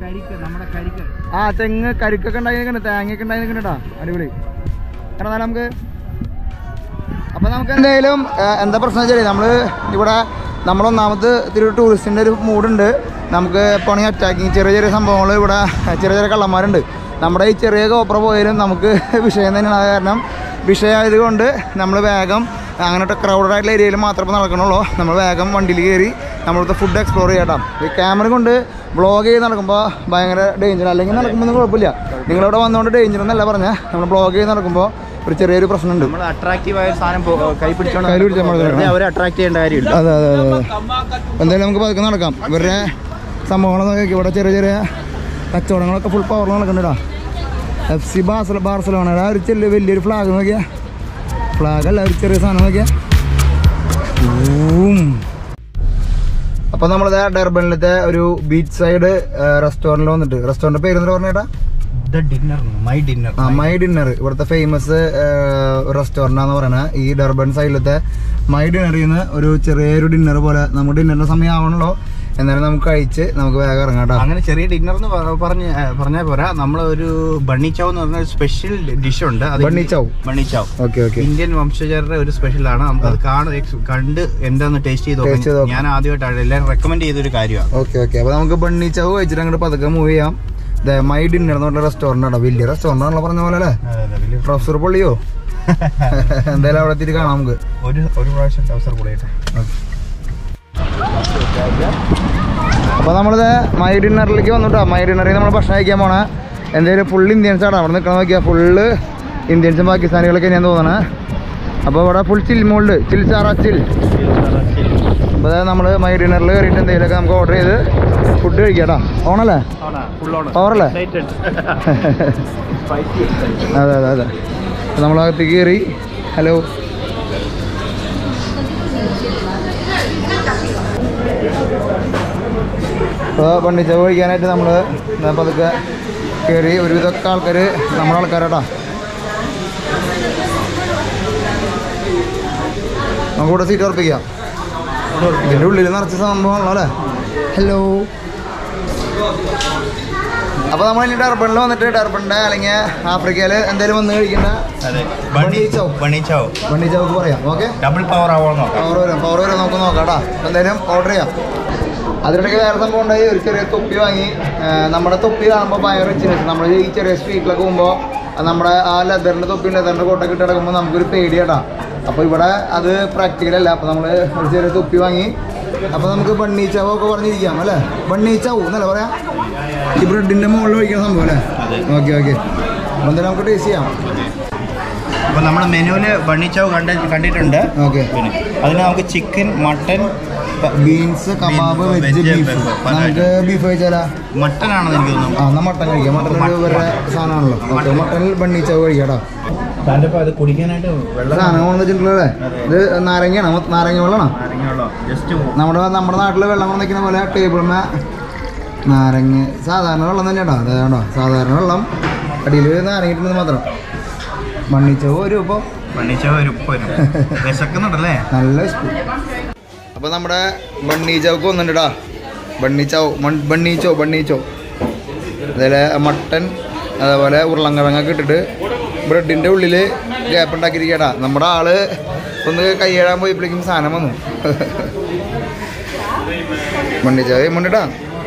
കരിക്ക് നമ്മുടെ കരിക്ക് ആ തെങ്ങ് കരിക്കൊക്കെ ഉണ്ടായി നിൽക്കണ്ട തേങ്ങയൊക്കെ ഉണ്ടായി നിൽക്കണ്ടാ അടിപൊളി കാരണം എന്നാലും നമുക്ക് അപ്പൊ നമുക്ക് എന്തായാലും ആ, എന്താ പ്രശ്നം വെച്ചാൽ നമ്മള് ഇവിടെ നമ്മളൊന്നാമത് ഇത്തിരി ടൂറിസ്റ്റിന്റെ ഒരു മൂഡുണ്ട് നമുക്ക് പണി അറ്റാക്കിങ് ചെറിയ ചെറിയ സംഭവങ്ങൾ ഇവിടെ ചെറിയ ചെറിയ കള്ളന്മാരുണ്ട് നമ്മുടെ ഈ ചെറിയ കോപ്ര പോയാലും നമുക്ക് വിഷയം തന്നെയാണ് അത് കാരണം വിഷയമായത് കൊണ്ട് നമ്മൾ വേഗം അങ്ങനത്തെ ക്രൗഡഡ് ആയിട്ടുള്ള ഏരിയയിൽ മാത്രമേ നടക്കണുള്ളൂ നമ്മൾ വേഗം വണ്ടിയിൽ കയറി നമ്മളിവിടുത്തെ ഫുഡ് എക്സ്പ്ലോർ ചെയ്യണം ഈ ക്യാമറ കൊണ്ട് വ്ളോഗ് ചെയ്ത് നടക്കുമ്പോൾ ഭയങ്കര ഡേഞ്ചർ അല്ലെങ്കിൽ നടക്കുമ്പോൾ ഒന്നും കുഴപ്പമില്ല നിങ്ങളിവിടെ വന്നുകൊണ്ട് ഡേഞ്ചർ എന്നല്ല പറഞ്ഞാൽ നമ്മൾ വ്ളോഗ് ചെയ്ത് നടക്കുമ്പോൾ ഒരു ചെറിയൊരു പ്രശ്നമുണ്ട് നമ്മൾ അട്രാക്റ്റീവ് ആയ ഒരു സാധനം പോ- കൈ പിടിച്ചോണ്ട് കയ്യിൽ പിടിച്ചാൽ മതി. വെറുതെ അവരെ അട്രാക്ട് ചെയ്യേണ്ട കാര്യമില്ല അതെ അതെ അതെ അതെ എന്തായാലും നമുക്ക് പതുക്കെ നടക്കാം ഇവരുടെ സംഭവങ്ങളൊക്കെ നോക്കി ഇവിടെ ചെറിയ ചെറിയ കച്ചവടങ്ങളൊക്കെ ഫുൾ പവറിൽ നടക്കണ്ടടാ എഫ് സി ബാർസല ബാർസലോണ ആ ഒരു ചെറിയ വലിയൊരു ഫ്ലാഗ് നോക്കിയാ ഫ്ലാഗ് അല്ല ഒരു ചെറിയ സാധനം നോക്കിയാ അപ്പൊ നമ്മളിത് ഡർബനിലത്തെ ഒരു ബീച്ച് സൈഡ് റെസ്റ്റോറൻറ്റിൽ വന്നിട്ട് റെസ്റ്റോറൻറ്റ് പേര് എന്താ പറഞ്ഞേട്ടാ ദ ഡിന്നർ മൈ ഡിന്നർ ആ മൈ ഡിന്നർ ഇവിടുത്തെ ഫേമസ് റെസ്റ്റോറൻ്റ് ആണെന്ന് പറയുന്നത് ഈ ഡർബൻ സൈഡിലത്തെ മൈ ഡിന്നറിൽ നിന്ന് ഒരു ചെറിയൊരു ഡിന്നർ പോലെ നമ്മുടെ ഡിന്നറിന്റെ സമയം ആവണല്ലോ എന്നാലും നമുക്ക് കഴിച്ച് നമുക്ക് വേഗം ഇറങ്ങാം കേട്ടോ അങ്ങനെ ചെറിയ ഡിന്നർ എന്ന് പറ- പറഞ്ഞ് ഏ, പറഞ്ഞാൽ പോരാ നമ്മൾ ഒരു ബണ്ണി ചൗ എന്ന് പറഞ്ഞ ഒരു സ്പെഷ്യൽ ഡിഷ് ഉണ്ട് അത് bunny chow? Bunny chow okay okay Indian വംശജരുടെ ഒരു സ്പെഷ്യലാണ് നമുക്കത് കാണ കണ്ട് എന്താന്ന് ടേസ്റ്റ് ചെയ്ത് Taste ചെയ്ത് നോക്കാം നോക്കാം. ഞാൻ ആദ്യമായിട്ടാണ് എല്ലാവരും റെക്കമെൻഡ് ചെയ്തൊരു കാര്യമാണ് ഓക്കെ ഓക്കെ അപ്പൊ നമുക്ക് ബണ്ണി ചവ് കഴിച്ചിട്ട് അങ്ങോട്ട് പതുക്കെ മൂവ് ചെയ്യാം ദേ, മൈ ഡിന്നർ എന്ന് പറഞ്ഞ റെസ്റ്റോറൻ്റ് ആണോ വലിയ റെസ്റ്റോറൻ്റ് ആണല്ലോ പറഞ്ഞ പോലെ അല്ലേ പ്രൊഫസർ പൊള്ളിയോ എന്തായാലും അവിടെ എത്തിയിട്ട് കാണാം നമുക്ക് ഒരു ഒരു പ്രാവശ്യം ടൗസർ കൂടെയിട്ട് അപ്പോൾ നമ്മളിത് മൈ ഡിന്നറിലേക്ക് വന്നിട്ടോ മൈ ഡിന്നറിൽ നമ്മൾ ഭക്ഷണം കഴിക്കാൻ പോണേ എന്തായാലും ഫുൾ ഇന്ത്യൻസ് ആണ് അവിടെ നിൽക്കണം നോക്കിയാൽ ഫുള്ള് ഇന്ത്യൻസും പാകിസ്ഥാനികളൊക്കെ ഞാൻ തോന്നണേ അപ്പോൾ ഇവിടെ ഫുൾ ചിൽ മോൾഡ് ചിൽ ചാറ ചിൽ അപ്പോൾ നമ്മൾ മൈ ഡിന്നറിൽ കയറിയിട്ട് എന്തെങ്കിലുമൊക്കെ നമുക്ക് ഓർഡർ ചെയ്ത് ഫുഡ് കഴിക്കാം കേട്ടോ ഓണല്ലേ ഓവറല്ലേ അതെ അതെ അതെ അപ്പോൾ നമ്മളകത്തേക്ക് കയറി ഹലോ ഇപ്പോൾ പണ്ടിച്ചവ് കഴിക്കാനായിട്ട് നമ്മൾ പതുക്കെ കയറി ഒരുവിധമൊക്കെ ആൾക്കാർ നമ്മുടെ ആൾക്കാരാട്ടാ നമുക്കിവിടെ സീറ്റ് ഉറപ്പിക്കാം ഇതിൻ്റെ ഉള്ളിൽ നിറച്ച സംഭവമാണല്ലോ അല്ലേ ഹലോ അപ്പോൾ നമ്മൾ ഇനി ഡർബണിൽ വന്നിട്ട് ഡർബണിൻ്റെ അല്ലെങ്കിൽ ആഫ്രിക്കയിൽ എന്തെങ്കിലും വന്ന് കഴിക്കേണ്ട അതെ ബണ്ണി ചൗ. ബണ്ണി ചൗ വണ്ടി ചവക്ക് പറയാം ഓക്കെ ഡബിൾ പവർ ആവോ നോക്കാം പവർ വരും പവർ വരും നമുക്ക് നോക്കാം കേട്ടോ എന്തായാലും ഓർഡർ ചെയ്യാം അതിനിടയ്ക്ക് വേറെ സംഭവം ഉണ്ടായി ഒരു ചെറിയ തൊപ്പി വാങ്ങി ആ, നമ്മുടെ തൊപ്പി കാണുമ്പോൾ ഭയങ്കര റിച്ച്നെസ് നമ്മൾ ഈ ചെറിയ സ്ട്രീറ്റിലൊക്കെ പോകുമ്പോൾ നമ്മുടെ ആ ലെതറിൻ്റെ തൊപ്പി ലെതറിൻ്റെ കോട്ടൊക്കെ ഇട്ട് കിടക്കുമ്പോൾ നമുക്കൊരു പേടിയാട്ടാ അപ്പോൾ ഇവിടെ അത് പ്രാക്ടിക്കൽ അല്ല അപ്പോൾ നമ്മൾ ഒരു ചെറിയ തൊപ്പി വാങ്ങി അപ്പോൾ നമുക്ക് ബണ്ണി ചാവ് ഒക്കെ പറഞ്ഞിരിക്കാം അല്ലേ ബണ്ണി ചാവ് എന്നല്ലേ പറയാം ഈ ബ്രെഡിൻ്റെ മുകളിൽ ഒഴിക്കുന്ന സംഭവം അല്ലേ ഓക്കെ ഓക്കെ അപ്പോൾ എന്തായാലും നമുക്ക് ടേസ്റ്റ് ചെയ്യാം അപ്പോൾ നമ്മൾ മെനുവിൽ ബണ്ണി ചൗ കണ്ട കണ്ടിട്ടുണ്ട് ഓക്കെ പിന്നെ അതിന് നമുക്ക് chicken mutton beans kebab Beans, veg veg, beef പല നമുക്ക് ബീഫ് കഴിച്ചാലാ മട്ടൻ ആണെന്ന് എനിക്ക് തോന്നുന്നു ആ എന്നാൽ മട്ടൻ കഴിക്കാം മട്ടൻ ഒരു വേറെ സാധനമാണല്ലോ ഓക്കെ മട്ടനിൽ ബണ്ണി ചവ് കഴിക്കാട്ടോ തൻ്റെ അത് കുടിക്കാനായിട്ട് വെള്ളം സാധനം കൊണ്ടു വെച്ചിട്ടുള്ളതേ ഇത് നാരങ്ങയാണ് മൊ- നാരങ്ങ വെള്ളമാണോ ജസ്റ്റ് നമ്മുടെ നമ്മുടെ നാട്ടിൽ വെള്ളം കൊണ്ട് നിൽക്കുന്ന പോലെ ടേബിളിമേ നാരങ്ങ സാധാരണ വെള്ളം തന്നെയാണോ അതെ വേണ്ടോ സാധാരണ വെള്ളം അടിയിൽ നാരങ്ങ ഇട്ടുന്നത് മാത്രം മണ്ണിച്ചവ് ഒരു ഇപ്പോൾ പണിച്ച ഒരു ഉപ്പ് വരും വിശക്കുന്നുണ്ടല്ലേ നല്ല സ്പൂൺ അപ്പോൾ നമ്മുടെ ബണ്ണി ചൗക്ക് വന്നിട്ടുണ്ടാ ബണ്ണി ചൗ മൺ- ബണ്ണി ചോ ബണ്ണി ചോ അതേപോലെ മട്ടൻ അതേപോലെ ഉരുളൻകിഴങ്ങൊക്കെ ഇട്ടിട്ട് ബ്രെഡിൻ്റെ ഉള്ളിൽ ഗ്യാപ്പ് ഉണ്ടാക്കിയിരിക്കട്ടാ നമ്മുടെ ആള് ഒന്ന് കൈയ്യഴാൻ പോയപ്പോഴേക്കും സാധനം വന്നു ബണ്ണി ചായ മുണ്ടിട്ടാ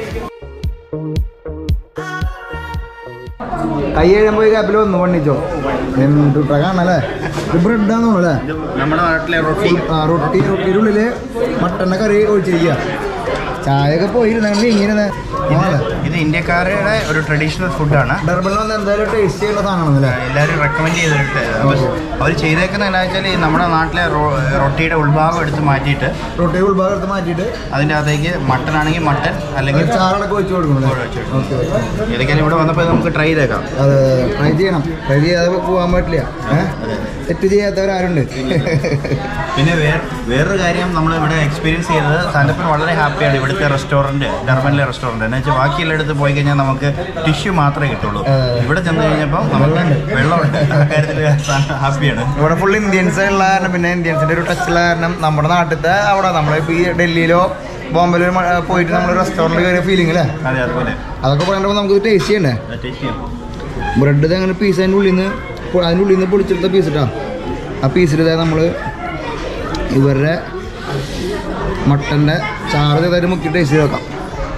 കൈയ്യഴാൻ പോയി ഗ്യാപ്പിൽ വന്നു ബണ്ണിച്ചോ എന്തുട്ടാ കാണല്ലേ ഇത് ബ്രെഡാന്ന് തോന്നുന്നു അല്ലേ നമ്മുടെ നാട്ടിലെ റൊട്ടി ആ റൊട്ടി റൊട്ടിയുടെ ഉള്ളില് മട്ടന്റെ കറി ഒഴിച്ചിരിക്കുക ചായയൊക്കെ പോയിരുന്നെങ്കിൽ ഇങ്ങനെ ഇത് ഇന്ത്യക്കാരുടെ ഒരു ട്രഡീഷണൽ ഫുഡാണ് ഡർബണിൽ വന്ന് എന്തായാലും ടേസ്റ്റ് ചെയ്യേണ്ട സാധനമാണല്ലേ എല്ലാവരും റെക്കമെൻഡ് ചെയ്തിട്ട് അവർ ചെയ്തേക്കുന്ന എന്താ വെച്ചാൽ ഈ നമ്മുടെ നാട്ടിലെ റൊ- റൊട്ടിയുടെ ഉൾഭാഗം എടുത്ത് മാറ്റിയിട്ട് റൊട്ടി ഉൾഭാഗം എടുത്ത് മാറ്റിയിട്ട് അതിൻ്റെ അകത്തേക്ക് മട്ടൺ ആണെങ്കിൽ മട്ടൺ അല്ലെങ്കിൽ ഒരു ചാറടക്കം വെച്ച് കൊടുക്കണം ചോറ് വെച്ച് കൊടുക്കും. ഓക്കെ ഏതൊക്കെയാലും ഇവിടെ വന്നപ്പോൾ നമുക്ക് ട്രൈ ചെയ്തേക്കാം അതെ ട്രൈ ചെയ്യണം ട്രൈ ചെയ്യാതെ പോകാൻ പറ്റില്ല ഏഹ് തെറ്റ് ചെയ്യാത്തവരാരുണ്ട് പിന്നെ വേറെ വേറൊരു കാര്യം നമ്മൾ ഇവിടെ എക്സ്പീരിയൻസ് ചെയ്തത് സാൻഡപ്പൻ വളരെ ഹാപ്പിയാണ് ഇവിടുത്തെ റെസ്റ്റോറൻറ്റ് ഡർബനിലെ റെസ്റ്റോറൻറ്റ് എന്ന് വെച്ചാൽ ബാക്കിയുള്ളിടത്ത് പോയി കഴിഞ്ഞാൽ നമുക്ക് ടിഷ്യൂ മാത്രമേ കിട്ടുള്ളൂ ആ. ഇവിടെ ചെന്ന് കഴിഞ്ഞപ്പോൾ നമുക്ക് വെള്ളമുണ്ട് ആ കാര്യത്തിൽ ഹാപ്പിയാണ് ഇവിടെ ഫുൾ ഇന്ത്യൻസ് ഉള്ള കാരണം പിന്നെ ഇന്ത്യൻസിന്റെ ഒരു ടച്ച് ഉള്ള കാരണം നമ്മുടെ നാട്ടിലത്തെ അവിടെ നമ്മളിപ്പോൾ ഈ ഡൽഹിയിലോ ബോംബെയിൽ ഒരു മ- ആ, പോയിട്ട് നമ്മൾ റെസ്റ്റോറൻറ്റിൽ കയറിയ ഫീലിംഗ് അല്ലേ അതെ അതുപോലെ അതൊക്കെ പറയുമ്പോൾ നമുക്ക് ടേസ്റ്റ് ചെയ്യണ്ടേ ടേസ്റ്റ് ചെയ്യാം ബ്രെഡ് ഇത് അങ്ങനെ പീസ് അതിൻ്റെ ഉള്ളിൽ നിന്ന് അതിൻ്റെ ഉള്ളിൽ നിന്ന് പൊളിച്ചെടുത്ത പീസ് ഇട്ടാ ആ പീസിൽ ഇതാ നമ്മൾ ഇവരുടെ മട്ടൻ്റെ ചാറ് ചെറുതായിട്ട് മുക്കി ടേസ്റ്റ് ചെയ്ത് നോക്കാം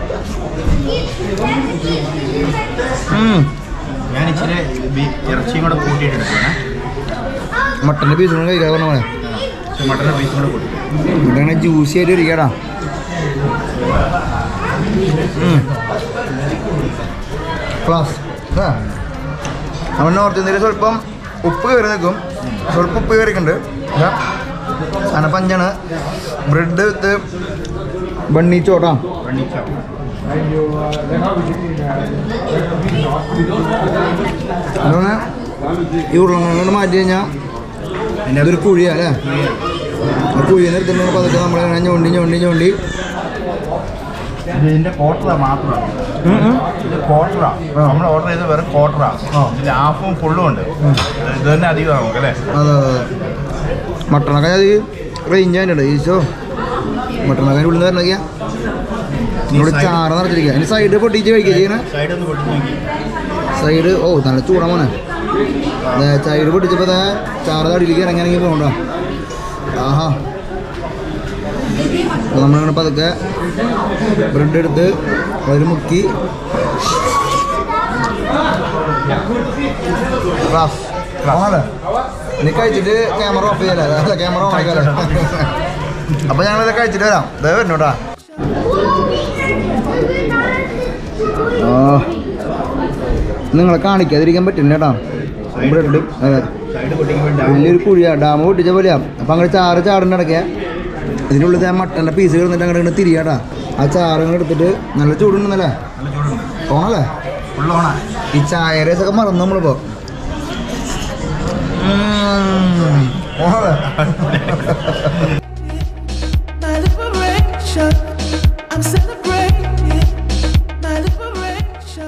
ഉം. ഞാൻ ഇച്ചിരി ബീ- ഇറച്ചിയും കൂടെ കൂട്ടിയിട്ട് എടുക്കുകയാണ് മട്ടൻ്റെ പീസ് കൂടെ കഴിക്കാൻ പറഞ്ഞ പോലെ പക്ഷെ മട്ടൻ്റെ പീസും കൂടെ കൂട്ടി ഇങ്ങനെ ജ്യൂസി ആയിട്ട് ഇരിക്കടാ ക്ലാസ് നമ്മൾ നോർത്ത് ഇന്ത്യയിൽ സ്വല്പം ഉപ്പ് കയറി നിൽക്കും സ്വല്പം ഉപ്പ് കയറിക്കുണ്ട് സാധനം പഞ്ചാണ് ബ്രെഡ് വിത്ത് ബണ്ണി ചോട്ടാ വെണ്ണിച്ച അതുകൊണ്ട് ഈ ഉരുളങ്ങൾ മാറ്റി കഴിഞ്ഞാൽ അതൊരു കുഴിയാ അല്ലേ ആ കുഴിയിൽ നിന്ന് എടുത്തിട്ട് പതുക്കെ നമ്മളിങ്ങനെ ഞൊണ്ടി ഞൊണ്ടി ഞൊണ്ടി ഇതിന്റെ ക്വാർട്ടറാ മാത്രമാണ് ഉം ഉം. ഇത് ക്വാർട്ടറാ നമ്മൾ ഓർഡർ ചെയ്ത് വെറും ക്വാർട്ടറാ ഇതിൽ ഹാഫും ഫുള്ളും ഉണ്ട് ഇത് തന്നെ അധികം നമുക്ക് അല്ലേ അതെ അതെ അതെ മട്ടണൊക്കെ അത് റേഞ്ച് ആയിട്ടുണ്ട് ഈശോ മട്ടണൊക്കെ ഉള്ളിൽ നിന്ന് വരണൊക്കെയാ ഇവിടെ ചാറ് നിറച്ചിരിക്കുക അതിന് സൈഡ് പൊട്ടിച്ച് കഴിക്കുക ചെയ്യണേ സൈഡ് ഒന്ന് പൊട്ടി നോക്കി സൈഡ് ഓ നല്ല ചൂടാ മോനെ ദേ, സൈഡ് പൊട്ടിച്ചപ്പോൾ ദേ ചാറ് തടിയിലേക്ക് ഇറങ്ങി ഇറങ്ങി പോകണ്ട ആഹാ അപ്പോൾ നമ്മളിങ്ങനെ പതുക്കെ ബ്രെഡ് എടുത്ത് അതിൽ മുക്കി ക്ലാസ് ക്ലാസ് നീ കഴിച്ചിട്ട് ക്യാമറ ഓഫ് ചെയ്യല്ലേ അല്ല ക്യാമറ ഓൺ ആക്കാല്ലേ അപ്പോൾ ഞങ്ങളിത് കഴിച്ചിട്ട് വരാം ദേ വരുന്നു കേട്ടാ ആ നിങ്ങളെ കാണിക്കാതിരിക്കാൻ പറ്റില്ല കേട്ടോ ബ്രെഡ് അതെ സൈഡ് പൊട്ടിക്കാൻ വേണ്ടി വലിയൊരു കുഴിയാ ഡാം പൊട്ടിച്ച പോലെയാ അപ്പം അങ്ങനെ ചാറ് ചാടിൻ്റെ ഇടയ്ക്ക് ഇതിനുള്ളിൽ ആ മട്ടൻ്റെ പീസ് കിടന്നിട്ട് അങ്ങോട്ട് ഇങ്ങനെ തിരിയാട്ടാ ആ ചാറ് ഇങ്ങനെ എടുത്തിട്ട് നല്ല ചൂടുണ്ടെന്നല്ലേ നല്ല ചൂടുണ്ട് ഓണല്ലേ ഫുൾ ഓണാ ഈ ചായ രസമൊക്കെ മറന്നു നമ്മളിപ്പോ ഉം. ഓണല്ലേ My liberation. I'm celebrating my liberation.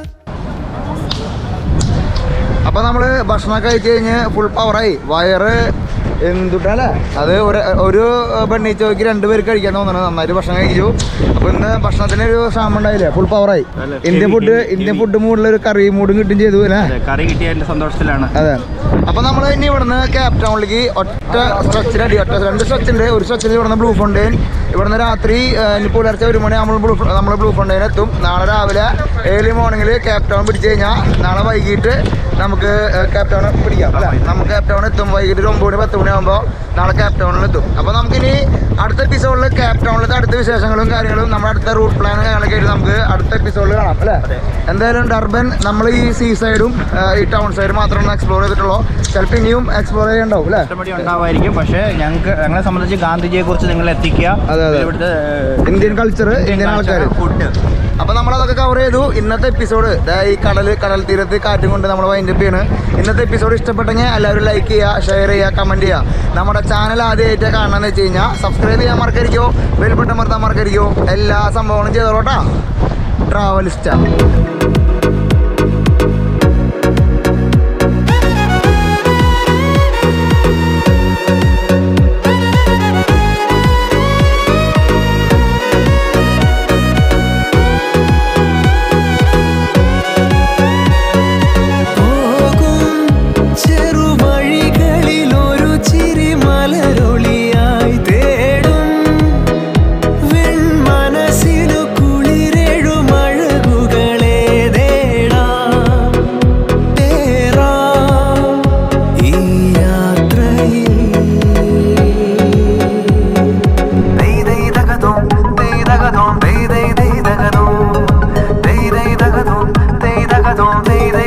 അപ്പൊ നമ്മള് ഭക്ഷണമൊക്കെ കഴിച്ച് കഴിഞ്ഞ് ഫുൾ പവറായി വയറ് എന്തുട്ടല്ലേ അത് ഒരു ഒരു പെണ്ണീച്ചോയ്ക്ക് രണ്ടുപേർക്ക് കഴിക്കാൻ തോന്നുന്നു നന്നായിട്ട് ഭക്ഷണം കഴിച്ചു അപ്പൊ ഇന്ന് ഭക്ഷണത്തിന് ഒരു ക്ഷാമം ഉണ്ടായില്ലേ ഫുൾ പവറായി അല്ല, Indian food heavy, Indian heavy. Food മൂടിൽ ഒരു കറി മൂടും കിട്ടും ചെയ്തു അല്ലേ കറി കിട്ടിയതിന്റെ സന്തോഷത്തിലാണ് അതെ അപ്പൊ നമ്മൾ ഇനി ഇവിടുന്ന് ക്യാപ് ടൗണിലേക്ക് ഒറ്റ സ്ട്രെച്ചിന് അടി ഒറ്റ രണ്ട് സ്ട്രെച്ച് ഉണ്ട് ഒരു സ്ട്രെച്ചിൽ ഇവിടുന്ന് ബ്ലൂ ഫൗണ്ടെയിൻ ഇവിടുന്ന് രാത്രി ഏഹ്, ഇനി പുലർച്ചെ ഒരു മണി നമ്മൾ ബ്ലൂ നമ്മൾ ബ്ലൂ ഫൗണ്ടെയിൻ എത്തും നാളെ രാവിലെ ഏർലി മോർണിംഗിൽ ക്യാപ് ടൗൺ പിടിച്ചു കഴിഞ്ഞാൽ നാളെ വൈകിട്ട് നമുക്ക് ഏഹ്, ക്യാപ് ടൗൺ പിടിക്കാം അല്ലേ നമുക്ക് ക്യാപ് ടൗൺ എത്തും വൈകിട്ട് ഒരു ഒമ്പത് മണി പത്ത് മണിയാകുമ്പോൾ നാളെ ക്യാപ് ടൗണിൽ എത്തും അപ്പോൾ നമുക്കിനി അടുത്ത എപ്പിസോഡിൽ ക്യാപ് ടൗണിലത്തെ അടുത്ത വിശേഷങ്ങളും കാര്യങ്ങളും നമ്മുടെ അടുത്ത റൂട്ട് പ്ലാനും കാര്യങ്ങളൊക്കെ ആയിട്ട് നമുക്ക് അടുത്ത എപ്പിസോഡിൽ കാണാം അല്ലേ അതെ. എന്തായാലും ഡർബൻ നമ്മൾ ഈ സീ സൈഡും ഈ ടൗൺ സൈഡും മാത്രം ഒന്ന് എക്സ്പ്ലോർ ചെയ്തിട്ടുള്ളൂ ചിലപ്പോൾ ഇനിയും എക്സ്പ്ലോർ ചെയ്യാണ്ടാവും അല്ലേ ഇഷ്ടംപടി ഉണ്ടാവുമായിരിക്കും പക്ഷേ ഞങ്ങൾക്ക് ഞങ്ങളെ സംബന്ധിച്ച് ഗാന്ധിജിയെ കുറിച്ച് നിങ്ങൾ എത്തിക്കുക അതെ, അതെ. ഇവിടുത്തെ ഇന്ത്യൻ കൾച്ചർ ഇന്ത്യൻ ആൾക്കാർ ഫുഡ് അപ്പോൾ നമ്മളതൊക്കെ കവർ ചെയ്തു ഇന്നത്തെ എപ്പിസോഡ് ഈ കടൽ കടൽ തീരത്ത് കാറ്റും കൊണ്ട് നമ്മൾ വൈൻഡപ്പ് ചെയ്യാണ് ഇന്നത്തെ എപ്പിസോഡ് ഇഷ്ടപ്പെട്ടെങ്കിൽ എല്ലാവരും ലൈക്ക് ചെയ്യുക ഷെയർ ചെയ്യുക കമൻറ്റ് ചെയ്യുക നമ്മുടെ ചാനൽ ആദ്യമായിട്ട് കാണണമെന്ന് വെച്ച് കഴിഞ്ഞാൽ സബ്സ്ക്രൈബ് ചെയ്യാൻ മറക്കരിക്കോ ബെൽബട്ടൺ മറത്താൻ മറക്കരിക്കോ എല്ലാ സംഭവങ്ങളും ചെയ്തോളൂട്ടാ ട്രാവലിസ്റ്റാ Day day